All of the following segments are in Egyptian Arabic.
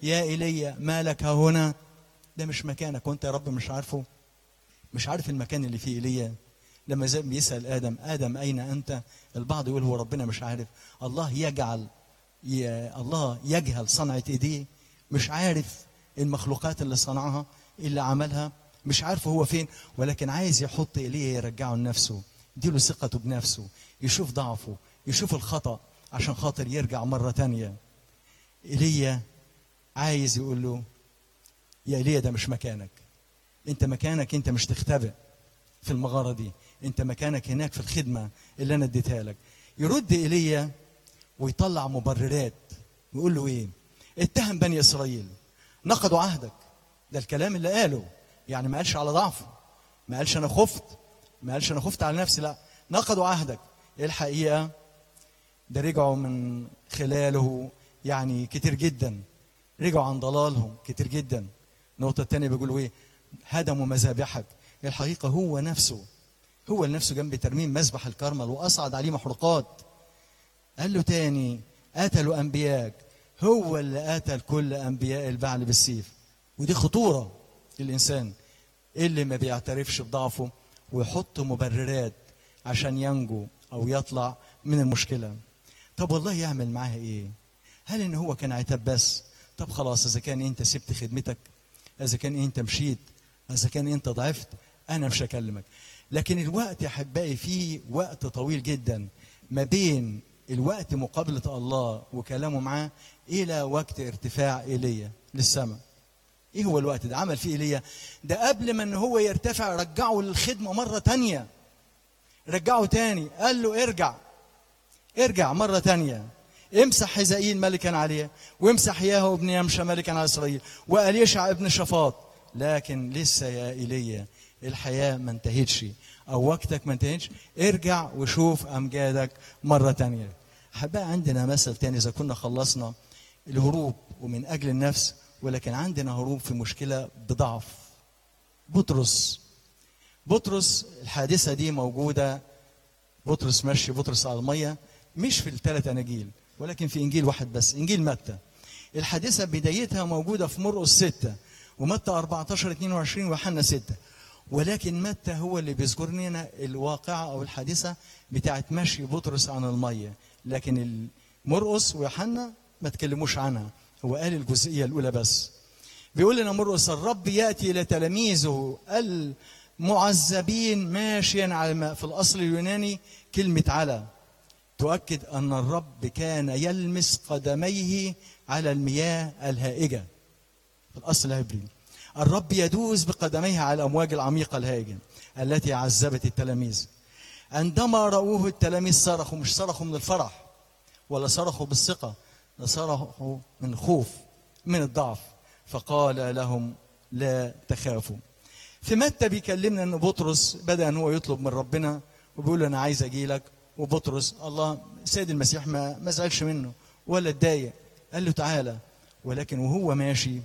يا ايليا مالك ها هنا ده مش مكانك وانت يا رب مش عارفه مش عارف المكان اللي فيه ايليا لما زي بيسال ادم ادم اين انت البعض يقول هو ربنا مش عارف الله يجعل ي... الله يجهل صنعه ايديه مش عارف المخلوقات اللي صنعها اللي عملها مش عارف هو فين ولكن عايز يحط ايليا يرجعه لنفسه يديله ثقته بنفسه يشوف ضعفه يشوف الخطأ عشان خاطر يرجع مرة تانية ايليا عايز يقول له يا ايليا ده مش مكانك انت مكانك انت مش تختبئ في المغارة دي انت مكانك هناك في الخدمة اللي انا اديتها لك يرد ايليا ويطلع مبررات ويقول له ايه اتهم بني اسرائيل نقضوا عهدك ده الكلام اللي قاله يعني ما قالش على ضعفه ما قالش انا خفت ما قالش انا خفت على نفسي لا نقضوا عهدك الحقيقه ده رجعوا من خلاله يعني كتير جدا رجعوا عن ضلالهم كتير جدا النقطة الثانية بيقولوا ايه هدموا مذابحك الحقيقة هو نفسه هو نفسه جنب ترميم مذبح الكرمل وأصعد عليه محروقات قال له تاني قتلوا أنبياك هو اللي قتل كل أنبياء البعل بالسيف ودي خطورة للإنسان اللي ما بيعترفش بضعفه ويحط مبررات عشان ينجو أو يطلع من المشكلة طب والله يعمل معاها إيه هل إن هو كان عتاب بس طب خلاص إذا كان أنت سبت خدمتك إذا كان أنت مشيت إذا كان أنت ضعفت أنا مش هكلمك لكن الوقت يا أحبائي فيه وقت طويل جدا ما بين الوقت مقابلة الله وكلامه معاه إلى وقت ارتفاع إيليا للسماء إيه هو الوقت ده عمل فيه إيليا ده قبل ما إن هو يرتفع رجعه للخدمة مرة تانية رجعه تاني قال له ارجع ارجع مرة تانية امسح حزائيل ملكا عليه وامسح ياهو ابن يمشى ملكا على إسرائيل وأليشع ابن شفاط لكن لسه يا إيليا الحياة ما انتهتش أو وقتك ما انتهتش ارجع وشوف أمجادك مرة تانية حبا عندنا مثل تاني إذا كنا خلصنا الهروب ومن أجل النفس ولكن عندنا هروب في مشكلة بضعف بطرس بطرس الحادثة دي موجودة بطرس ماشي بطرس على المية مش في الثلاث أناجيل ولكن في إنجيل واحد بس إنجيل متى الحادثة بدايتها موجودة في مرقس ستة ومتى 14 22 ويوحنا 6 ولكن متى هو اللي بيذكر لنا الواقعة أو الحادثة بتاعت مشي بطرس عن المية لكن مرقس ويوحنا ما تكلموش عنها هو قال الجزئية الأولى بس بيقول لنا مرقس الرب يأتي إلى تلاميذه المعذبين ماشيا على الماء في الأصل اليوناني كلمة على تؤكد أن الرب كان يلمس قدميه على المياه الهائجة في الأصل العبري الرب يدوس بقدميه على الأمواج العميقة الهائجة التي عذبت التلاميذ عندما رأوه التلاميذ صرخوا مش صرخوا من الفرح ولا صرخوا بالثقة صرخوا من خوف من الضعف فقال لهم لا تخافوا في متى بيكلمنا ان بطرس بدا ان هو يطلب من ربنا وبيقول له انا عايز اجي لك وبطرس الله سيد المسيح ما ما زعلش منه ولا اتضايق قال له تعالى ولكن وهو ماشي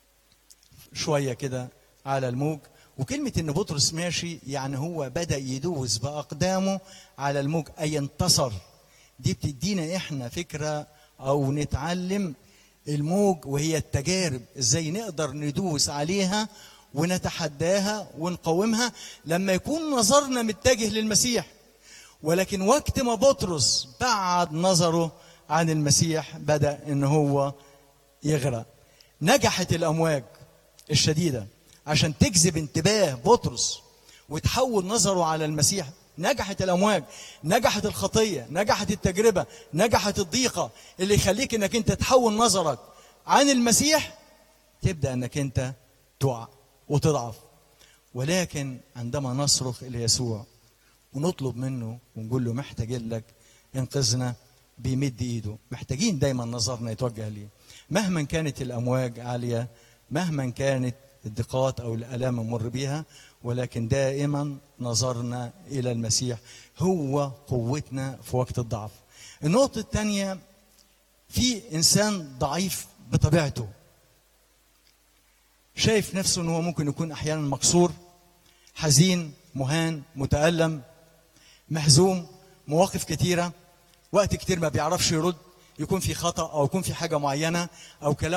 شويه كده على الموج وكلمة إن بطرس ماشي يعني هو بدأ يدوس بأقدامه على الموج أي ينتصر دي بتدينا إحنا فكرة أو نتعلم الموج وهي التجارب إزاي نقدر ندوس عليها ونتحداها ونقاومها لما يكون نظرنا متجه للمسيح ولكن وقت ما بطرس بعد نظره عن المسيح بدأ إن هو يغرق نجحت الأمواج الشديدة عشان تجذب انتباه بطرس وتحول نظره على المسيح نجحت الامواج نجحت الخطيه نجحت التجربه نجحت الضيقه اللي يخليك انك انت تحول نظرك عن المسيح تبدا انك انت تقع وتضعف ولكن عندما نصرخ الى يسوع ونطلب منه ونقول له محتاجين لك انقذنا بيمد ايده محتاجين دايما نظرنا يتوجه ليه مهما كانت الامواج عاليه مهما كانت الضيقات او الالام نمر بيها ولكن دائما نظرنا الى المسيح هو قوتنا في وقت الضعف النقطه الثانيه في انسان ضعيف بطبيعته شايف نفسه ان هو ممكن يكون احيانا مكسور حزين مهان متالم مهزوم مواقف كتيره وقت كتير ما بيعرفش يرد يكون في خطا او يكون في حاجه معينه او كلام